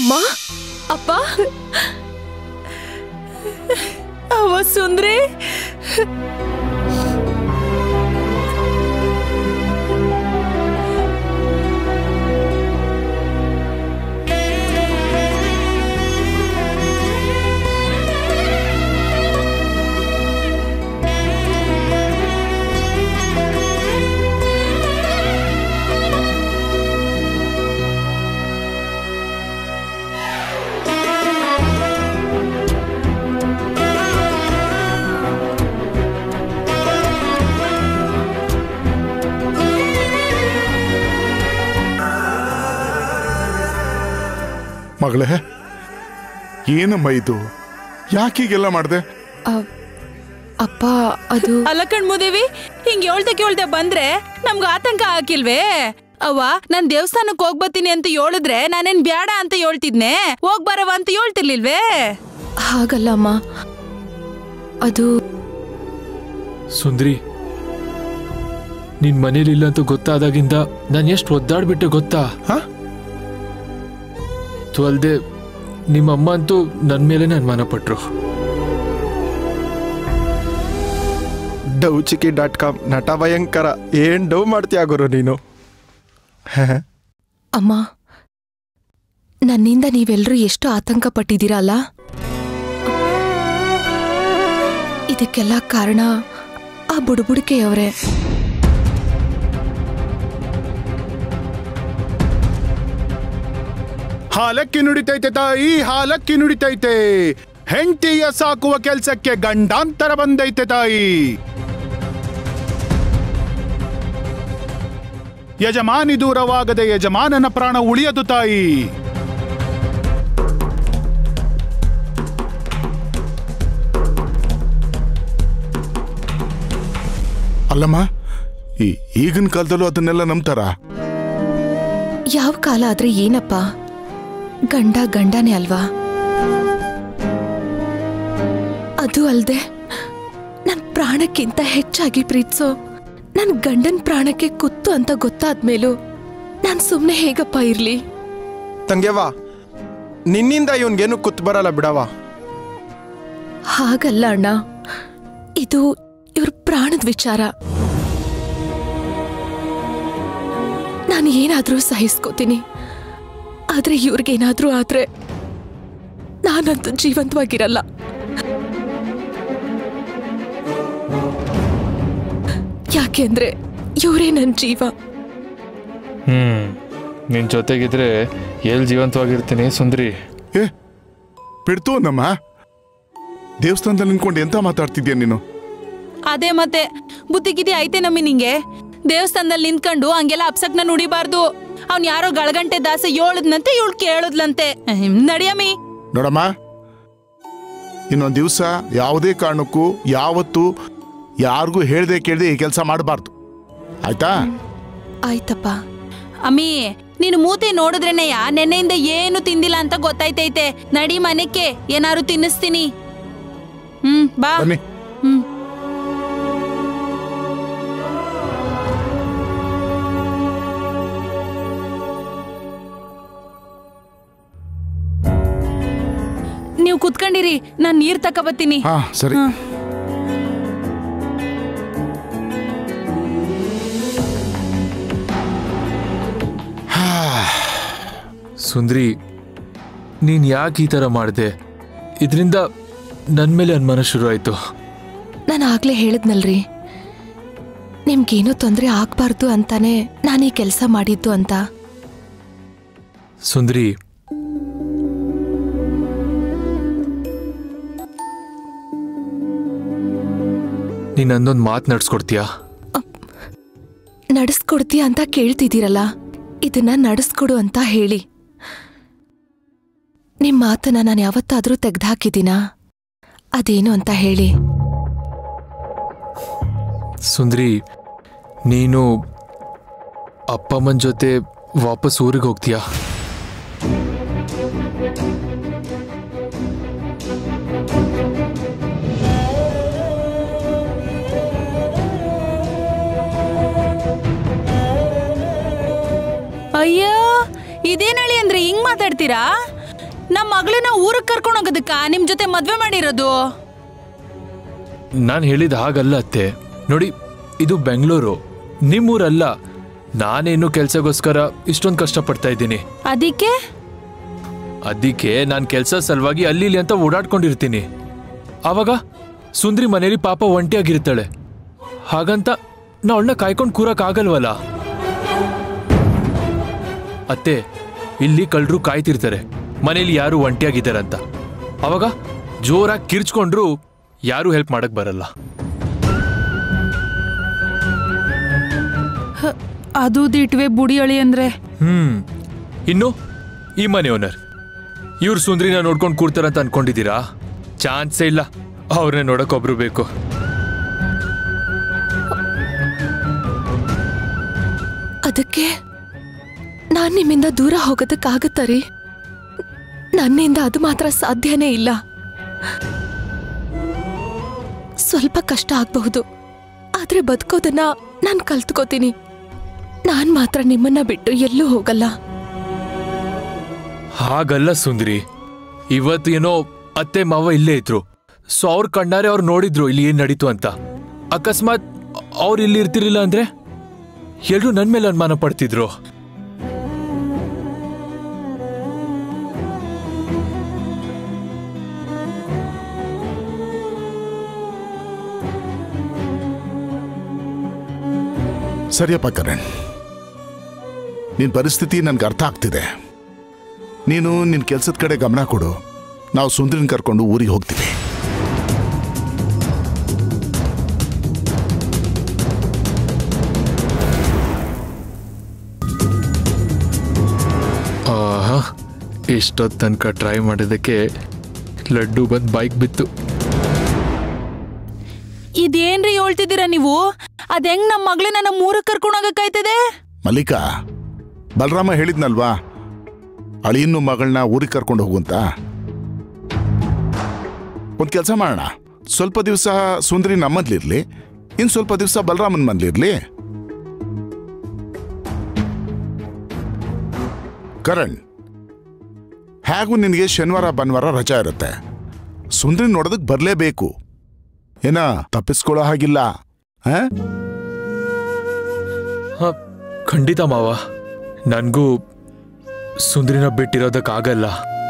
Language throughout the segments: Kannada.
ಅಮ್ಮ ಅಪ್ಪ ಅವ್ವ ಸುಂದ್ರಿ ಮಗಳೇ ಏನಮ್ಮ ಇದು ಯಾಕೀಗೆಲ್ಲ ಮಾಡ್ದೆ ಅಪ್ಪ ಅದು ಅಲ್ಲ ಕಣ್ಮುದೇವಿ ಹಿಂಗ್ ಹೇಳ್ದೆ ಕೇಳ್ದೆ ಬಂದ್ರೆ ನಮ್ಗ ಆತಂಕ ಹಾಕಿಲ್ವೇ ಅವ್ವ ನಾನ್ ದೇವಸ್ಥಾನಕ್ ಹೋಗ್ಬತ್ತೀನಿ ಅಂತ ಹೇಳಿದ್ರೆ ನಾನೇನ್ ಬ್ಯಾಡ ಅಂತ ಹೇಳ್ತಿದ್ನೆ ಹೋಗ್ ಬರವ ಅಂತ ಹೇಳ್ತಿರ್ಲಿಲ್ವೇ ಹಾಗಲ್ಲ ಅಮ್ಮ ಅದು ಸುಂದ್ರಿ ನಿನ್ ಮನೇಲಿಲ್ಲ ಅಂತ ಗೊತ್ತಾದಾಗಿಂದ ನಾನು ಎಷ್ಟು ಒದ್ದಾಡ್ಬಿಟ್ಟೆ ಗೊತ್ತಾ ಹಾ? ಅದು ಅಲ್ದೆ ನಿಮ್ಮ ಅಮ್ಮ ಅಂತೂ ನನ್ನ ಮೇಲೆ ಅನುಮಾನ ಪಟ್ರು ಡೌಚಿಕಿ ಡಾಟ್ ಕಾಮ್ ನಟ ಭಯಂಕರ ಏನ್ ಡವ್ ಮಾಡ್ತೀಯ ಗುರು ನೀನು ಅಮ್ಮ ನನ್ನಿಂದ ನೀವೆಲ್ಲರೂ ಎಷ್ಟು ಆತಂಕ ಪಟ್ಟಿದ್ದೀರಲ್ಲ ಇದಕ್ಕೆಲ್ಲ ಕಾರಣ ಆ ಬುಡುಬುಡಿಕೆಯವರೇ ಹಾಲಕ್ಕಿ ನುಡಿತೈತೆ ತಾಯಿ ಹಾಲಕ್ಕಿ ನುಡಿತೈತೆ ಹೆಂಡತಿಯ ಸಾಕುವ ಕೆಲ್ಸಕ್ಕೆ ಗಂಡಾಂತರ ಬಂದೈತೆ ತಾಯಿ ಯಜಮಾನಿ ದೂರವಾಗದೆ ಯಜಮಾನನ ಪ್ರಾಣ ಉಳಿಯದು ತಾಯಿ ಅಲ್ಲಮ್ಮ ಈ ಈಗಿನ ಕಾಲದಲ್ಲೂ ಅದನ್ನೆಲ್ಲ ನಂಬ್ತಾರ ಯಾವ ಕಾಲ ಆದ್ರೆ ಏನಪ್ಪ ಗಂಡ ಗಂಡನೇ ಅಲ್ವಾ ಅದು ಅಲ್ದೆ ನನ್ ಪ್ರಾಣಕ್ಕಿಂತ ಹೆಚ್ಚಾಗಿ ಪ್ರೀತಿಸೋ ನನ್ ಗಂಡನ್ ಪ್ರಾಣಕ್ಕೆ ಕುತ್ತು ಅಂತ ಗೊತ್ತಾದ್ಮೇಲೂ ನಾನ್ ಸುಮ್ನೆ ಹೇಗಪ್ಪ ಇರ್ಲಿ ತಂಗ್ಯವ್ವ ನಿನ್ನಿಂದ ಇವನ್ಗೇನು ಕುತ್ ಬರಲ್ಲ ಬಿಡವ ಹಾಗಲ್ಲ ಅಣ್ಣ ಇದು ಇವ್ರ ಪ್ರಾಣದ ವಿಚಾರ ನಾನು ಏನಾದ್ರೂ ಸಹಿಸ್ಕೋತೀನಿ ಆದ್ರೆ ಇವ್ರಿಗೇನಾದ್ರೂ ಆದ್ರೆ ನಾನಂತೂ ಜೀವಂತವಾಗಿರಲ್ಲ ಯಾಕೆಂದ್ರೆ ಇವರೇ ನನ್ನ ಜೀವ ಹ್ಮ್ ನಿನ್ ಜೊತೆಗಿದ್ರೆ ಎಲ್ಲಿ ಜೀವಂತವಾಗಿರ್ತೀನಿ ಸುಂದ್ರಿ ಏ ಬಿಡ್ತು ನಮ್ಮ ದೇವಸ್ಥಾನದಲ್ಲಿ ನಿಂತ್ಕೊಂಡು ಎಂತ ಮಾತಾಡ್ತಿದ್ಯಾ ನೀನು ಅದೇ ಮತ್ತೆ ಬುದ್ಧಿಗಿದಿ ಐತೆ ನಮ್ಮಿ ನಿಂಗೆ ದೇವಸ್ಥಾನದಲ್ಲಿ ನಿಂತ್ಕೊಂಡು ಹಂಗೆಲ್ಲ ಅಪ್ಸಕ್ನ ನುಡಿಬಾರ್ದು ಅವ್ನ್ ಯಾರೋ ಗಳಗಂಟೆ ದಾಸ ಹೇಳದ್ನಂತೆ ಇವಳು ಕೇಳದ್ಲಂತೆ ಹ್ಮ್, ನಡಿಯಮ್ಮಿ ನೋಡಮ್ಮ ಇನ್ನೊಂದು ದಿವಸ ಯಾವುದೇ ಕಾರಣಕ್ಕೂ ಯಾವತ್ತೂ ಯಾರಿಗೂ ಹೇಳ್ದೆ ಕೇಳ್ದೆ ಈ ಕೆಲಸ ಮಾಡಬಾರ್ದು ಆಯ್ತಾ ಆಯ್ತಪ್ಪ ಅಮ್ಮಿ ನೀನು ಮೂತಿ ನೋಡಿದ್ರೇನೆಯ ನೆನ್ನೆಯಿಂದ ಏನು ತಿಂದಿಲ್ಲ ಅಂತ ಗೊತ್ತಾಯ್ತೈತೆ ನಡಿ ಮನೆಕ್ಕೆ ಏನಾರು ತಿನ್ನಿಸ್ತೀನಿ ಹ್ಮ್ ಬಾ ಬನ್ನಿ ಹ್ಮ್ ನೀವು ಕುತ್ಕೊಂಡಿರಿ ನಾನ್ ನೀರ್ ತಕೊಬತ್ತೀನಿ ಹಾ ಸರಿ ಹಾ. ಸುಂದ್ರಿ ನೀನ್ ಯಾಕೆ ಈ ಥರ ಮಾಡಿದೆ ಇದರಿಂದ ನನ್ನ ಮೇಲೆ ಅನುಮಾನ ಶುರು ಆಯ್ತು ನಾನು ಆಗ್ಲೇ ಹೇಳಿದ್ನಲ್ರಿ ನಿಮ್ಗೇನೂ ತೊಂದರೆ ಆಗ್ಬಾರ್ದು ಅಂತಾನೆ ನಾನು ಈ ಕೆಲಸ ಮಾಡಿದ್ದು ಅಂತ ಸುಂದ್ರಿ ನೀನ್ ನಂದೊಂದು ಮಾತು ನಡ್ಸ್ಕೊಡ್ತೀಯಾ ನಡೆಸ್ಕೊಡ್ತೀಯ ಅಂತ ಕೇಳ್ತಿದ್ದೀರಲ್ಲ ಇದನ್ನ ನಡೆಸ್ಕೊಡು ಅಂತ ಹೇಳಿ ನಿಮ್ ಮಾತನ್ನ ನಾನು ಯಾವತ್ತಾದ್ರೂ ತೆಗ್ದಾಕಿದ್ದೀನಾ ಅದೇನು ಅಂತ ಹೇಳಿ ಸುಂದ್ರಿ ನೀನು ಅಪ್ಪಮ್ಮನ ಜೊತೆ ವಾಪಸ್ ಊರಿಗೆ ಹೋಗ್ತೀಯಾ ಅಯ್ಯೋ ಇದೇನಳಿ ಅಂದ್ರೆ ಹಿಂಗ್ ಮಾತಾಡ್ತೀರಾ ನಮ್ಮ ಮಗಳನ್ನ ಊರಿಗೆ ಕರ್ಕೊಂಡು ಹೋಗೋದಕ್ಕ ನಿಮ್ ಜೊತೆ ಮದ್ವೆ ಮಾಡಿರೋದು ನಾನು ಹೇಳಿದ ಹಾಗಲ್ಲ ಅತ್ತೆ ನೋಡಿ ಇದು ಬೆಂಗಳೂರು ನಿಮ್ಮೂರಲ್ಲ ನಾನೇನು ಕೆಲಸಗೋಸ್ಕರ ಇಷ್ಟೊಂದು ಕಷ್ಟಪಡ್ತಾ ಇದ್ದೀನಿ ಅದಕ್ಕೆ ಅದಕ್ಕೆ ನಾನು ಕೆಲಸ ಸಲುವಾಗಿ ಅಲ್ಲಿ ಇಲ್ಲಿ ಅಂತ ಓಡಾಡ್ಕೊಂಡಿರ್ತೀನಿ ಆವಾಗ ಸುಂದ್ರಿ ಮನೇಲಿ ಪಾಪ ಒಂಟಿಯಾಗಿರ್ತಾಳೆ ಹಾಗಂತ ನಾ ಅವಳನ್ನ ಕಾಯ್ಕೊಂಡು ಕೂರಕ್ಕಾಗಲ್ವಲ್ಲ ಅತ್ತೆ ಇಲ್ಲಿ ಕಳ್ಳರು ಕಾಯ್ತಿರ್ತಾರೆ ಮನೇಲಿ ಯಾರು ಒಂಟಿಯಾಗಿದ್ದಾರಂತ ಅವಾಗ ಜೋರಾಗಿ ಕಿರ್ಚ್ಕೊಂಡ್ರು ಯಾರು ಹೆಲ್ಪ್ ಮಾಡಕ್ ಬರಲ್ಲ ಅದು ದಿಟ್ವೆ ಬುಡಿ ಅಳಿ ಅಂದ್ರೆ ಹ್ಮ್ ಇನ್ನು ಈ ಮನೆ ಓನರ್ ಇವ್ರು ಸುಂದ್ರಿನ ನೋಡ್ಕೊಂಡು ಕೂರ್ತಾರಂತ ಅನ್ಕೊಂಡಿದ್ದೀರಾ ಚಾನ್ಸೇ ಇಲ್ಲ ಅವ್ರನ್ನೇ ನೋಡಕ್ ಒಬ್ರು ಬೇಕು ಅದಕ್ಕೆ ನಾನ್ ನಿಮ್ಮಿಂದ ದೂರ ಹೋಗೋದಕ್ಕಾಗತ್ತ ರೀ ನನ್ನಿಂದ ಅದು ಮಾತ್ರ ಸಾಧ್ಯನೇ ಇಲ್ಲ ಸ್ವಲ್ಪ ಕಷ್ಟ ಆಗ್ಬಹುದು ಆದ್ರೆ ಬದುಕೋದನ್ನ ನಾನ್ ಕಲ್ತ್ಕೋತೀನಿ ನಾನ್ ಮಾತ್ರ ನಿಮ್ಮನ್ನ ಬಿಟ್ಟು ಎಲ್ಲೂ ಹೋಗಲ್ಲ ಹಾಗಲ್ಲ ಸುಂದ್ರಿ ಇವತ್ತು ಏನೋ ಅತ್ತೆ ಮಾವ ಇಲ್ಲೇ ಇದ್ರು ಸೊ ಅವ್ರ ಕಣ್ಣಾರೆ ಅವ್ರು ನೋಡಿದ್ರು ಇಲ್ಲಿ ಏನ್ ನಡೀತು ಅಂತ ಅಕಸ್ಮಾತ್ ಅವ್ರು ಇಲ್ಲಿ ಇರ್ತಿರ್ಲಿಲ್ಲ ಅಂದ್ರೆ ಎಲ್ರು ನನ್ ಮೇಲೆ ಅನುಮಾನ ಪಡ್ತಿದ್ರು ಸರಿಯಪ್ಪ ಕರಣ್ ನಿನ್ನ ಪರಿಸ್ಥಿತಿ ನನ್ಗೆ ಅರ್ಥ ಆಗ್ತಿದೆ ನೀನು ನಿನ್ನ ಕೆಲಸದ ಕಡೆ ಗಮನ ಕೊಡು ನಾವು ಸುಂದ್ರಿನ ಕರ್ಕೊಂಡು ಊರಿಗೆ ಹೋಗ್ತೀವಿ ಆಹಾ ಎಷ್ಟೊತ್ತು ತನಕ ಟ್ರೈ ಮಾಡಿದ್ದಕ್ಕೆ ಲಡ್ಡು ಬಂದು ಬೈಕ್ ಬಿತ್ತು ಇದೇನ್ರಿ ಹೇಳ್ತಿದ್ದೀರಾ ನೀವು ಅದ್ ಹೆಂಗ್ ನಮ್ಮ ಮಗಳನ್ನ ನಮ್ಮ ಊರಿಗೆ ಕರ್ಕೊಂಡು ಹೋಗಕ್ಕಾಯ್ತದೆ ಮಲ್ಲಿಕಾ ಬಲರಾಮ ಹೇಳಿದ್ನಲ್ವಾ ಅಳಿಯನ್ನು ಮಗಳನ್ನ ಊರಿಗೆ ಕರ್ಕೊಂಡು ಹೋಗುವಂತ ಒಂದು ಕೆಲಸ ಮಾಡೋಣ ಸ್ವಲ್ಪ ದಿವಸ ಸುಂದರಿ ನಮ್ಮದ್ಲಿರ್ಲಿ ಇನ್ನು ಸ್ವಲ್ಪ ದಿವಸ ಬಲರಾಮನ್ ಮನ್ಲಿರ್ಲಿ ಕರಣ್ ಹೇಗೂ ನಿನಗೆ ಶನಿವಾರ ಭಾನುವಾರ ರಜಾ ಇರುತ್ತೆ ಸುಂದರಿ ನೋಡೋದಕ್ಕೆ ಬರಲೇಬೇಕು ಏನ ತಪ್ಪಿಸ್ಕೊಳ್ಳೋ ಹಾಗಿಲ್ಲ ಆ ಹ, ಖಂಡಿತ ಮಾವ ನನಗೂ ಸುಂದ್ರಿನ ಬಿಟ್ಟಿರೋದಕ್ಕಾಗಲ್ಲ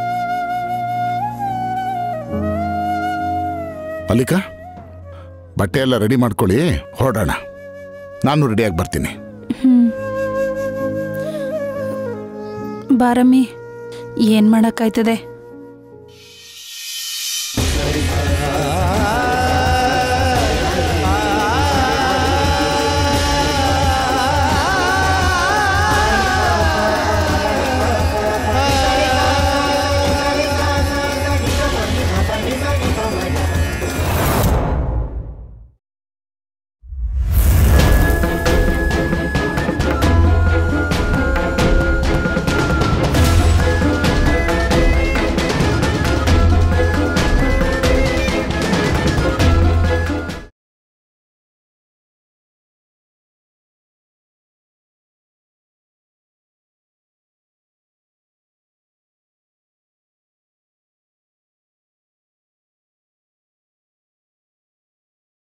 ಮಲ್ಲಿಕಾ ಬಟ್ಟೆ ಎಲ್ಲ ರೆಡಿ ಮಾಡ್ಕೊಳ್ಳಿ ಹೊರಡೋಣ ನಾನು ರೆಡಿಯಾಗಿ ಬರ್ತೀನಿ ಬಾರಮ್ಮಿ ಏನ್ ಮಾಡಕ್ಕಾಯ್ತದೆ